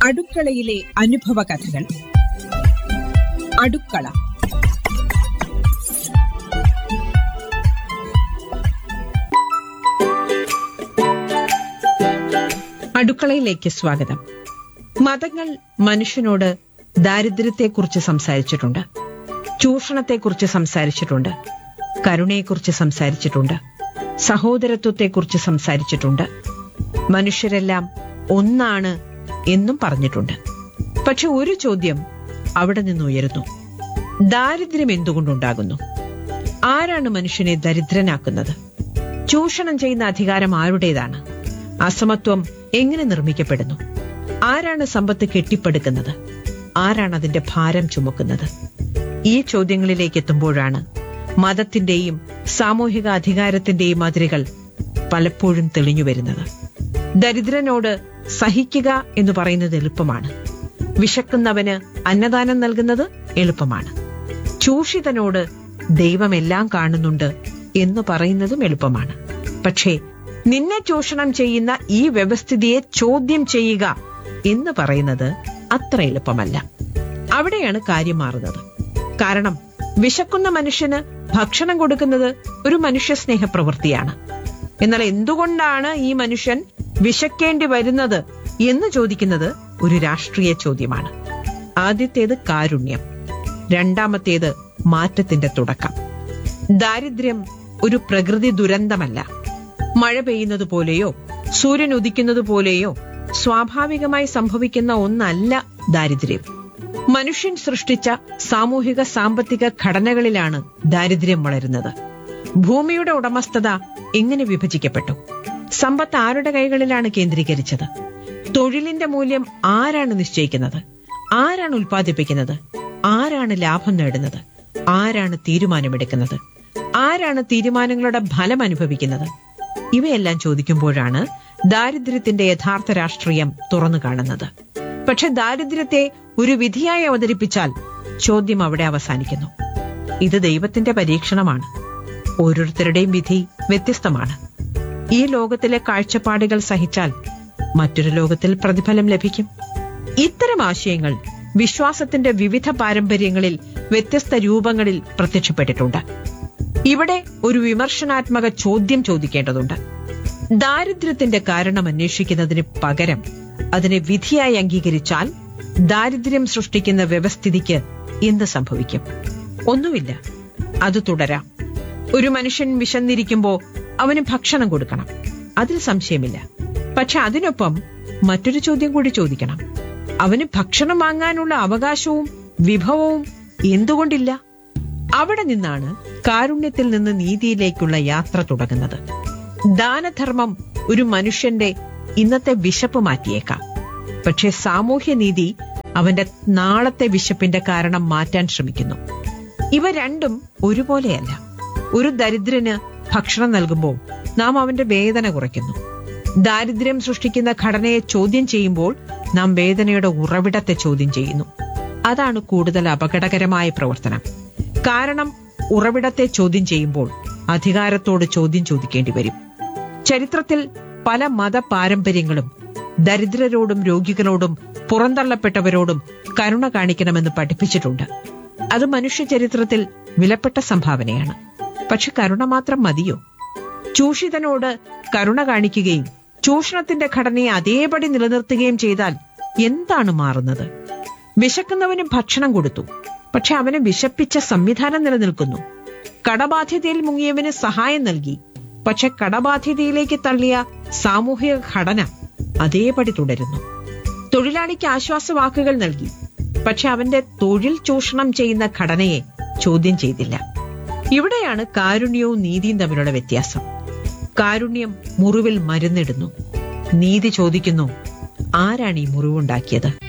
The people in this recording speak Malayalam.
അടുക്കളയിലെ അനുഭവ കഥകൾ അടുക്കള അടുക്കളയിലേക്ക് സ്വാഗതം മതങ്ങൾ മനുഷ്യനോട് ദാരിദ്ര്യത്തെക്കുറിച്ച് സംസാരിച്ചിട്ടുണ്ട് ചൂഷണത്തെക്കുറിച്ച് സംസാരിച്ചിട്ടുണ്ട് കരുണയെക്കുറിച്ച് സംസാരിച്ചിട്ടുണ്ട് സഹോദരത്വത്തെക്കുറിച്ച് സംസാരിച്ചിട്ടുണ്ട് മനുഷ്യരെല്ലാം ഒന്നാണ് എന്നും പറഞ്ഞിട്ടുണ്ട് പക്ഷെ ഒരു ചോദ്യം അവിടെ നിന്ന് ഉയരുന്നു ദാരിദ്ര്യം എന്തുകൊണ്ടുണ്ടാകുന്നു ആരാണ് മനുഷ്യനെ ദരിദ്രനാക്കുന്നത് ചൂഷണം ചെയ്യുന്ന അധികാരം ആരുടേതാണ് അസമത്വം എങ്ങനെ നിർമ്മിക്കപ്പെടുന്നു ആരാണ് സമ്പത്ത് കെട്ടിപ്പടുക്കുന്നത് ആരാണ് അതിന്റെ ഭാരം ചുമക്കുന്നത് ഈ ചോദ്യങ്ങളിലേക്ക് എത്തുമ്പോഴാണ് മതത്തിന്റെയും സാമൂഹിക അധികാരത്തിന്റെയും അതിരുകൾ പലപ്പോഴും തെളിഞ്ഞു വരുന്നത് ദരിദ്രനോട് സഹിക്കുക എന്ന് പറയുന്നത് എളുപ്പമാണ് വിശക്കുന്നവന് അന്നദാനം നൽകുന്നത് എളുപ്പമാണ് ചൂഷിതനോട് ദൈവമെല്ലാം കാണുന്നുണ്ട് എന്ന് പറയുന്നതും എളുപ്പമാണ് പക്ഷേ നിന്നെ ചൂഷണം ചെയ്യുന്ന ഈ വ്യവസ്ഥിതിയെ ചോദ്യം ചെയ്യുക എന്ന് പറയുന്നത് അത്ര എളുപ്പമല്ല അവിടെയാണ് കാര്യം മാറുന്നത് കാരണം വിശക്കുന്ന മനുഷ്യന് ഭക്ഷണം കൊടുക്കുന്നത് ഒരു മനുഷ്യ സ്നേഹ പ്രവൃത്തിയാണ് എന്നാൽ എന്തുകൊണ്ടാണ് ഈ മനുഷ്യൻ വിശക്കേണ്ടി വരുന്നത് എന്ന് ചോദിക്കുന്നത് ഒരു രാഷ്ട്രീയ ചോദ്യമാണ് ആദ്യത്തേത് കാരുണ്യം രണ്ടാമത്തേത് മാറ്റത്തിന്റെ തുടക്കം ദാരിദ്ര്യം ഒരു പ്രകൃതി ദുരന്തമല്ല മഴ പെയ്യുന്നത് പോലെയോ സൂര്യൻ ഉദിക്കുന്നത് പോലെയോ സ്വാഭാവികമായി സംഭവിക്കുന്ന ഒന്നല്ല ദാരിദ്ര്യം മനുഷ്യൻ സൃഷ്ടിച്ച സാമൂഹിക സാമ്പത്തിക ഘടനകളിലാണ് ദാരിദ്ര്യം വളരുന്നത് ഭൂമിയുടെ ഉടമസ്ഥത എങ്ങനെ വിഭജിക്കപ്പെട്ടു സമ്പത്ത് ആരുടെ കൈകളിലാണ് കേന്ദ്രീകരിച്ചത് തൊഴിലിന്റെ മൂല്യം ആരാണ് നിശ്ചയിക്കുന്നത് ആരാണ് ഉൽപ്പാദിപ്പിക്കുന്നത് ആരാണ് ലാഭം നേടുന്നത് ആരാണ് തീരുമാനമെടുക്കുന്നത് ആരാണ് തീരുമാനങ്ങളുടെ ഫലം അനുഭവിക്കുന്നത് ഇവയെല്ലാം ചോദിക്കുമ്പോഴാണ് ദാരിദ്ര്യത്തിന്റെ യഥാർത്ഥ രാഷ്ട്രീയം തുറന്നു കാണുന്നത് പക്ഷെ ദാരിദ്ര്യത്തെ ഒരു വിധിയായി അവതരിപ്പിച്ചാൽ ചോദ്യം അവിടെ അവസാനിക്കുന്നു ഇത് ദൈവത്തിന്റെ പരീക്ഷണമാണ് ഓരോരുത്തരുടെയും വിധി വ്യത്യസ്തമാണ് ഈ ലോകത്തിലെ കാഴ്ചപ്പാടുകൾ സഹിച്ചാൽ മറ്റൊരു ലോകത്തിൽ പ്രതിഫലം ലഭിക്കും ഇത്തരം ആശയങ്ങൾ വിശ്വാസത്തിന്റെ വിവിധ പാരമ്പര്യങ്ങളിൽ വ്യത്യസ്ത രൂപങ്ങളിൽ പ്രത്യക്ഷപ്പെട്ടിട്ടുണ്ട് ഇവിടെ ഒരു വിമർശനാത്മക ചോദ്യം ചോദിക്കേണ്ടതുണ്ട് ദാരിദ്ര്യത്തിന്റെ കാരണം അന്വേഷിക്കുന്നതിന് പകരം അതിനെ വിധിയായി അംഗീകരിച്ചാൽ ദാരിദ്ര്യം സൃഷ്ടിക്കുന്ന വ്യവസ്ഥിതിക്ക് എന്ത് സംഭവിക്കും ഒന്നുമില്ല അത് തുടരാം ഒരു മനുഷ്യൻ വിശന്നിരിക്കുമ്പോ അവന് ഭക്ഷണം കൊടുക്കണം അതിൽ സംശയമില്ല പക്ഷെ അതിനൊപ്പം മറ്റൊരു ചോദ്യം കൂടി ചോദിക്കണം അവന് ഭക്ഷണം വാങ്ങാനുള്ള അവകാശവും വിഭവവും എന്തുകൊണ്ടില്ല അവിടെ നിന്നാണ് കാരുണ്യത്തിൽ നിന്ന് നീതിയിലേക്കുള്ള യാത്ര തുടങ്ങുന്നത് ദാനധർമ്മം ഒരു മനുഷ്യന്റെ ഇന്നത്തെ വിശപ്പ് മാറ്റിയേക്കാം പക്ഷെ സാമൂഹ്യനീതി അവന്റെ നാളത്തെ വിശപ്പിന്റെ കാരണം മാറ്റാൻ ശ്രമിക്കുന്നു ഇവ രണ്ടും ഒരുപോലെയല്ല ഒരു ദരിദ്രന് ഭക്ഷണം നൽകുമ്പോൾ നാം അവന്റെ വേദന കുറയ്ക്കുന്നു ദാരിദ്ര്യം സൃഷ്ടിക്കുന്ന ഘടനയെ ചോദ്യം ചെയ്യുമ്പോൾ നാം വേദനയുടെ ഉറവിടത്തെ ചോദ്യം ചെയ്യുന്നു അതാണ് കൂടുതൽ അപകടകരമായ പ്രവർത്തനം കാരണം ഉറവിടത്തെ ചോദ്യം ചെയ്യുമ്പോൾ അധികാരത്തോട് ചോദ്യം ചോദിക്കേണ്ടി വരും ചരിത്രത്തിൽ പല മത പാരമ്പര്യങ്ങളും ദരിദ്രരോടും രോഗികളോടും പുറന്തള്ളപ്പെട്ടവരോടും കരുണ കാണിക്കണമെന്ന് പഠിപ്പിച്ചിട്ടുണ്ട് അത് മനുഷ്യ ചരിത്രത്തിൽ വിലപ്പെട്ട സംഭാവനയാണ് പക്ഷെ കരുണ മാത്രം മതിയോ ചൂഷിതനോട് കരുണ കാണിക്കുകയും ചൂഷണത്തിന്റെ ഘടനയെ അതേപടി നിലനിർത്തുകയും ചെയ്താൽ എന്താണ് മാറുന്നത് വിശക്കുന്നവന് ഭക്ഷണം കൊടുത്തു പക്ഷെ അവനെ വിശപ്പിച്ച സംവിധാനം നിലനിൽക്കുന്നു കടബാധ്യതയിൽ മുങ്ങിയവന് സഹായം നൽകി പക്ഷെ കടബാധ്യതയിലേക്ക് തള്ളിയ സാമൂഹിക ഘടന അതേപടി തുടരുന്നു തൊഴിലാളിക്ക് ആശ്വാസവാക്കുകൾ നൽകി പക്ഷെ അവന്റെ തൊഴിൽ ചൂഷണം ചെയ്യുന്ന ഘടനയെ ചോദ്യം ചെയ്തില്ല ഇവിടെയാണ് കാരുണ്യവും നീതിയും തമ്മിലുള്ള വ്യത്യാസം കാരുണ്യം മുറിവിൽ മരുന്നിടുന്നു നീതി ചോദിക്കുന്നു ആരാണ് ഈ മുറിവുണ്ടാക്കിയത്